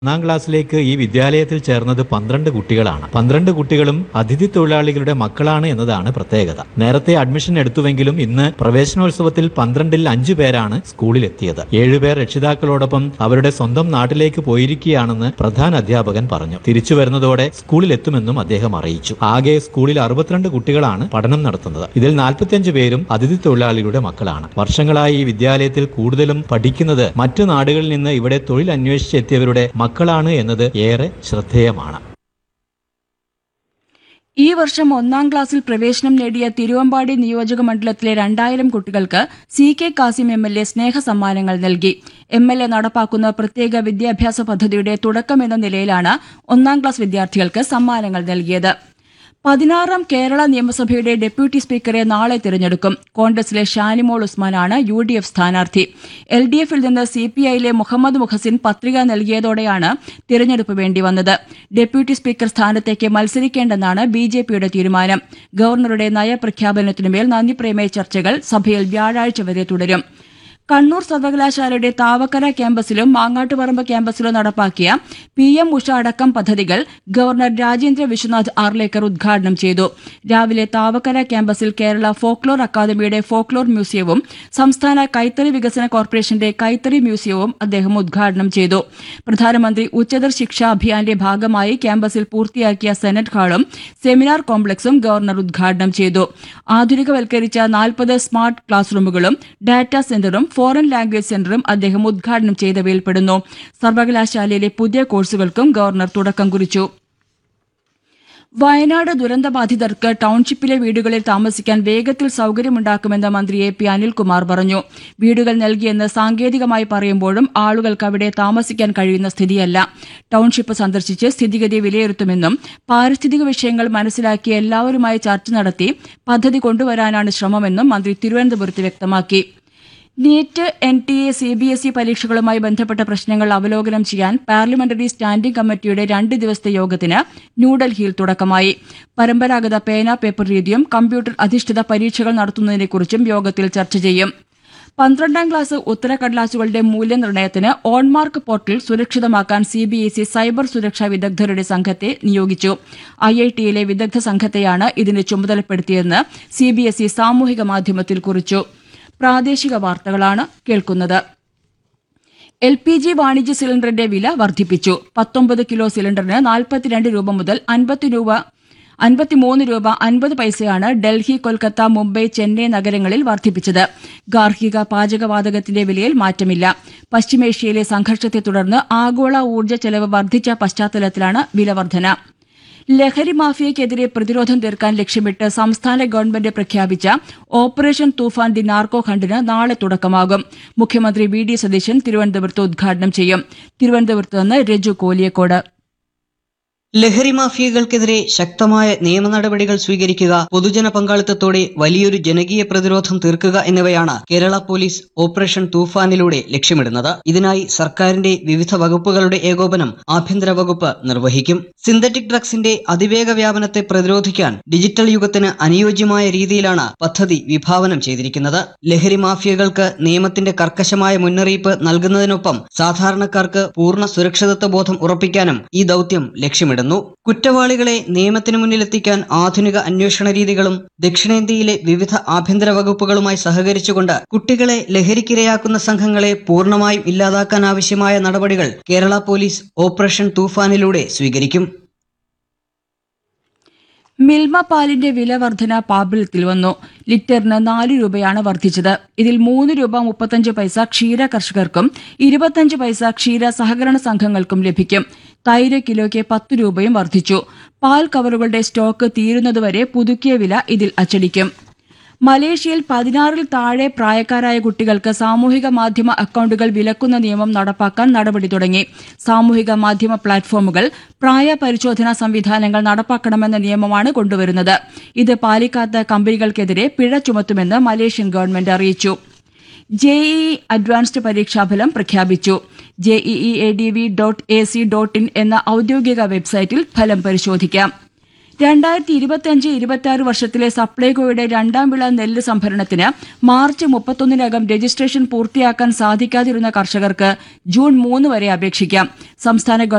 ഒന്നാം ക്ലാസ്സിലേക്ക് ഈ വിദ്യാലയത്തിൽ ചേർന്നത് പന്ത്രണ്ട് കുട്ടികളാണ് പന്ത്രണ്ട് കുട്ടികളും അതിഥി തൊഴിലാളികളുടെ മക്കളാണ് എന്നതാണ് പ്രത്യേകത നേരത്തെ അഡ്മിഷൻ എടുത്തുവെങ്കിലും ഇന്ന് പ്രവേശനോത്സവത്തിൽ പന്ത്രണ്ടിൽ അഞ്ചു പേരാണ് സ്കൂളിൽ എത്തിയത് ഏഴുപേർ രക്ഷിതാക്കളോടൊപ്പം അവരുടെ സ്വന്തം നാട്ടിലേക്ക് പോയിരിക്കുകയാണെന്ന് പ്രധാന അധ്യാപകൻ പറഞ്ഞു തിരിച്ചു വരുന്നതോടെ സ്കൂളിൽ എത്തുമെന്നും അദ്ദേഹം അറിയിച്ചു ആകെ സ്കൂളിൽ അറുപത്തിരണ്ട് കുട്ടികളാണ് പഠനം നടത്തുന്നത് ഇതിൽ നാൽപ്പത്തിയഞ്ച് പേരും അതിഥി തൊഴിലാളികളുടെ മക്കളാണ് വർഷങ്ങളായി ഈ വിദ്യാലയത്തിൽ കൂടുതലും പഠിക്കുന്നത് മറ്റു നാടുകളിൽ നിന്ന് ഇവിടെ തൊഴിൽ അന്വേഷിച്ചെത്തിയവരുടെ മക്കളാണ് എന്നത് ഏറെ ശ്രദ്ധേയമാണ് ഈ വർഷം ഒന്നാം ക്ലാസ്സിൽ പ്രവേശനം നേടിയ തിരുവമ്പാടി നിയോജക മണ്ഡലത്തിലെ രണ്ടായിരം കുട്ടികൾക്ക് C K Kasim M L A സ്നേഹ സമ്മാനങ്ങൾ നൽകി എം എൽ എ നടപ്പാക്കുന്ന പ്രത്യേക വിദ്യാഭ്യാസ പദ്ധതിയുടെ തുടക്കമെന്ന നിലയിലാണ് ഒന്നാം ക്ലാസ് വിദ്യാർത്ഥികൾക്ക് സമ്മാനങ്ങൾ നൽകിയത് പതിനാറാം കേരള നിയമസഭയുടെ ഡെപ്യൂട്ടി സ്പീക്കറെ നാളെ തിരഞ്ഞെടുക്കും കോൺഗ്രസിലെ ഷാനിമോൾ ഉസ്മാനാണ് യു ഡി എഫ് സ്ഥാനാർത്ഥി എൽ ഡി എഫിൽ നിന്ന് സി പി ഐയിലെ മുഹമ്മദ് മുഹസിൻ പത്രിക നൽകിയതോടെയാണ് തിരഞ്ഞെടുപ്പ് വേണ്ടി വന്നത് ഡെപ്യൂട്ടി സ്പീക്കർ സ്ഥാനത്തേക്ക് മത്സരിക്കേണ്ടെന്നാണ് ബി ജെ പിയുടെ തീരുമാനം ഗവർണറുടെ നയപ്രഖ്യാപനത്തിനുമേൽ നന്ദിപ്രമേയ ചർച്ചകൾ സഭയിൽ വ്യാഴാഴ്ച വരെ തുടരും കണ്ണൂർ സർവകലാശാലയുടെ താവക്കര ക്യാമ്പസിലും മാങ്ങാട്ടുപറമ്പ് ക്യാമ്പസിലും നടപ്പാക്കിയ പി എം ഉഷ അടക്കം പദ്ധതികൾ ഗവർണർ രാജേന്ദ്ര വിശ്വനാഥ് ആർലേക്കർ ഉദ്ഘാടനം ചെയ്തു രാവിലെ താവക്കര ക്യാമ്പസിൽ കേരള ഫോക്ലോർ അക്കാദമിയുടെ ഫോക്ലോർ മ്യൂസിയവും സംസ്ഥാന കൈത്തറി വികസന കോർപ്പറേഷന്റെ കൈത്തറി മ്യൂസിയവും അദ്ദേഹം ഉദ്ഘാടനം ചെയ്തു പ്രധാനമന്ത്രി ഉച്ചതർ ശിക്ഷാ അഭിയാന്റെ ഭാഗമായി ക്യാമ്പസിൽ പൂർത്തിയാക്കിയ സെനറ്റ് ഹാളും സെമിനാർ കോംപ്ലക്സും ഗവർണർ ഉദ്ഘാടനം ചെയ്തു ആധുനികവൽക്കരിച്ച നാൽപ്പത് സ്മാർട്ട് ക്ലാസ് റൂമുകളും ഡാറ്റാ സെന്ററും ഫോറിൻ ലാംഗ്വേജ് സെന്ററും അദ്ദേഹം ഉദ്ഘാടനം ചെയ്തവയിൽപ്പെടുന്നു സർവകലാശാലയിലെ പുതിയ കോഴ്സുകൾക്കും ഗവർണർ തുടക്കം കുറിച്ചു വയനാട് ദുരന്തബാധിതർക്ക് ടൌൺഷിപ്പിലെ വീടുകളിൽ താമസിക്കാൻ വേഗത്തിൽ സൌകര്യമുണ്ടാക്കുമെന്ന് മന്ത്രി എ പി അനിൽകുമാർ പറഞ്ഞു വീടുകൾ നൽകിയെന്ന് സാങ്കേതികമായി പറയുമ്പോഴും ആളുകൾക്ക് അവിടെ താമസിക്കാൻ കഴിയുന്ന സ്ഥിതിയല്ല ടൌൺഷിപ്പ് സന്ദർശിച്ച് സ്ഥിതിഗതി വിലയിരുത്തുമെന്നും പാരിസ്ഥിതിക വിഷയങ്ങൾ മനസ്സിലാക്കി എല്ലാവരുമായി ചർച്ച നടത്തി പദ്ധതി കൊണ്ടുവരാനാണ് ശ്രമമെന്നും മന്ത്രി തിരുവനന്തപുരത്ത് വ്യക്തമാക്കി NEET N T A C B S E പരീക്ഷകളുമായി ബന്ധപ്പെട്ട പ്രശ്നങ്ങൾ അവലോകനം ചെയ്യാൻ പാർലമെന്ററി സ്റ്റാൻഡിംഗ് കമ്മിറ്റിയുടെ രണ്ട് ദിവസത്തെ യോഗത്തിന് ന്യൂഡൽഹിയിൽ തുടക്കമായി പരമ്പരാഗത പേന പേപ്പർ രീതിയും കമ്പ്യൂട്ടർ അധിഷ്ഠിത പരീക്ഷകൾ നടത്തുന്നതിനെക്കുറിച്ചും യോഗത്തിൽ ചർച്ച ചെയ്യും പന്ത്രണ്ടാം ക്ലാസ് ഉത്തരക്കടലാസുകളുടെ മൂല്യനിർണ്ണയത്തിന് ഓൺമാർക്ക് പോർട്ടൽ സുരക്ഷിതമാക്കാൻ C B S E cyber സുരക്ഷാ വിദഗ്ധരുടെ സംഘത്തെ നിയോഗിച്ചു ഐ ഐ ടിയിലെ വിദഗ്ധ സംഘത്തെയാണ് ഇതിന് ചുമതലപ്പെടുത്തിയതെന്ന് സി ബി എസ് ഇ സാമൂഹിക മാധ്യമത്തിൽ കുറിച്ചു പ്രാദേശിക വാർത്തകളാണ് കേൾക്കുന്നത് എൽ പി ജി വാണിജ്യ സിലിണ്ടറിന്റെ വില വർദ്ധിപ്പിച്ചു പത്തൊമ്പത് കിലോ സിലിണ്ടറിന് നാൽപ്പത്തിരണ്ട് രൂപ മുതൽ അൻപത്തി രൂപ അൻപത്തിമൂന്ന് രൂപ അൻപത് പൈസയാണ് ഡൽഹി കൊൽക്കത്ത മുംബൈ ചെന്നൈ നഗരങ്ങളിൽ വർദ്ധിപ്പിച്ചത് ഗാർഹിക പാചകവാതകത്തിന്റെ വിലയിൽ മാറ്റമില്ല പശ്ചിമേഷ്യയിലെ സംഘർഷത്തെ തുടർന്ന് ആഗോള ഊർജ്ജ ചെലവ് വർദ്ധിച്ച പശ്ചാത്തലത്തിലാണ് വില വർധന ലഹരി മാഫിയയ്ക്കെതിരെ പ്രതിരോധം തീർക്കാൻ ലക്ഷ്യമിട്ട് സംസ്ഥാന ഗവൺമെന്റ് പ്രഖ്യാപിച്ച ഓപ്പറേഷൻ തൂഫാൻ ദി നാർക്കോ ഹണ്ടിന് നാളെ തുടക്കമാകും മുഖ്യമന്ത്രി വി ഡി സതീശൻ തിരുവനന്തപുരത്ത് ഉദ്ഘാടനം ചെയ്യും തിരുവനന്തപുരത്ത് നിന്ന് രജു കോലിയക്കോട് ലഹരി മാഫിയകൾക്കെതിരെ ശക്തമായ നിയമ നടപടികൾ സ്വീകരിക്കുക പൊതുജന പങ്കാളിത്തത്തോടെ വലിയൊരു ജനകീയ പ്രതിരോധം തീർക്കുക എന്നിവയാണ് കേരള പോലീസ് ഓപ്പറേഷൻ തൂഫാനിലൂടെ ലക്ഷ്യമിടുന്നത് ഇതിനായി സർക്കാരിന്റെ വിവിധ വകുപ്പുകളുടെ ഏകോപനം ആഭ്യന്തര വകുപ്പ് നിർവഹിക്കും സിന്തറ്റിക് ഡ്രഗ്സിന്റെ അതിവേഗ വ്യാപനത്തെ പ്രതിരോധിക്കാൻ ഡിജിറ്റൽ യുഗത്തിന് അനുയോജ്യമായ രീതിയിലാണ് പദ്ധതി വിഭാവനം ചെയ്തിരിക്കുന്നത് ലഹരി മാഫിയകൾക്ക് നിയമത്തിന്റെ കർക്കശമായ മുന്നറിയിപ്പ് നൽകുന്നതിനൊപ്പം സാധാരണക്കാർക്ക് പൂർണ്ണ സുരക്ഷിതത്വ ബോധം ഉറപ്പിക്കാനും ഈ ദൗത്യം ലക്ഷ്യമിടുന്നു കുറ്റവാളികളെ നിയമത്തിന് മുന്നിലെത്തിക്കാൻ ആധുനിക അന്വേഷണ രീതികളും ദക്ഷിണേന്ത്യയിലെ വിവിധ ആഭ്യന്തര വകുപ്പുകളുമായി സഹകരിച്ചുകൊണ്ട് കുട്ടികളെ ലഹരിക്കിരയാക്കുന്ന സംഘങ്ങളെ പൂർണ്ണമായും ഇല്ലാതാക്കാൻ ആവശ്യമായ നടപടികൾ കേരള പോലീസ് ഓപ്പറേഷൻ തൂഫാനിലൂടെ സ്വീകരിക്കും മിൽമ പാലിന്റെ വില വർധന പ്രാബല്യത്തിൽ വന്നു ലിറ്ററിന് നാല് രൂപയാണ് വർദ്ധിച്ചത് ഇതിൽ മൂന്ന് രൂപ മുപ്പത്തഞ്ച് പൈസ ക്ഷീര കർഷകർക്കും ഇരുപത്തഞ്ച് പൈസ ക്ഷീര സഹകരണ സംഘങ്ങൾക്കും ലഭിക്കും തൈര് കിലോയ്ക്ക് പത്ത് രൂപയും വർദ്ധിച്ചു പാൽ കവറുകളുടെ സ്റ്റോക്ക് തീരുന്നതുവരെ പുതുക്കിയ വില ഇതിൽ അച്ചടിക്കും മലേഷ്യയിൽ പതിനാറിൽ താഴെ പ്രായക്കാരായ കുട്ടികൾക്ക് സാമൂഹിക മാധ്യമ അക്കൌണ്ടുകൾ വിലക്കുന്ന നിയമം നടപ്പാക്കാൻ നടപടി തുടങ്ങി സാമൂഹിക മാധ്യമ പ്ലാറ്റ്ഫോമുകൾ പ്രായ പരിശോധനാ സംവിധാനങ്ങൾ നടപ്പാക്കണമെന്ന നിയമമാണ് കൊണ്ടുവരുന്നത് ഇത് പാലിക്കാത്ത കമ്പനികൾക്കെതിരെ പിഴ ചുമത്തുമെന്ന് മലേഷ്യൻ ഗവൺമെന്റ് അറിയിച്ചു ജെഇഇ അഡ്വാൻസ്ഡ് പരീക്ഷാഫലം പ്രഖ്യാപിച്ചു JEE A D V dot A C dot in എന്ന ഔദ്യോഗിക വെബ്സൈറ്റിൽ ഫലം പരിശോധിക്കാം രണ്ടായിരത്തി ഇരുപത്തിയഞ്ച് ഇരുപത്തിയാറ് വർഷത്തിലെ സപ്ലൈകോയുടെ രണ്ടാം വിള നെല്ല് സംഭരണത്തിന് മാർച്ച് മുപ്പത്തൊന്നിനകം രജിസ്ട്രേഷൻ പൂർത്തിയാക്കാൻ സാധിക്കാതിരുന്ന കർഷകർക്ക് ജൂൺ മൂന്ന് വരെ അപേക്ഷിക്കാം സംസ്ഥാന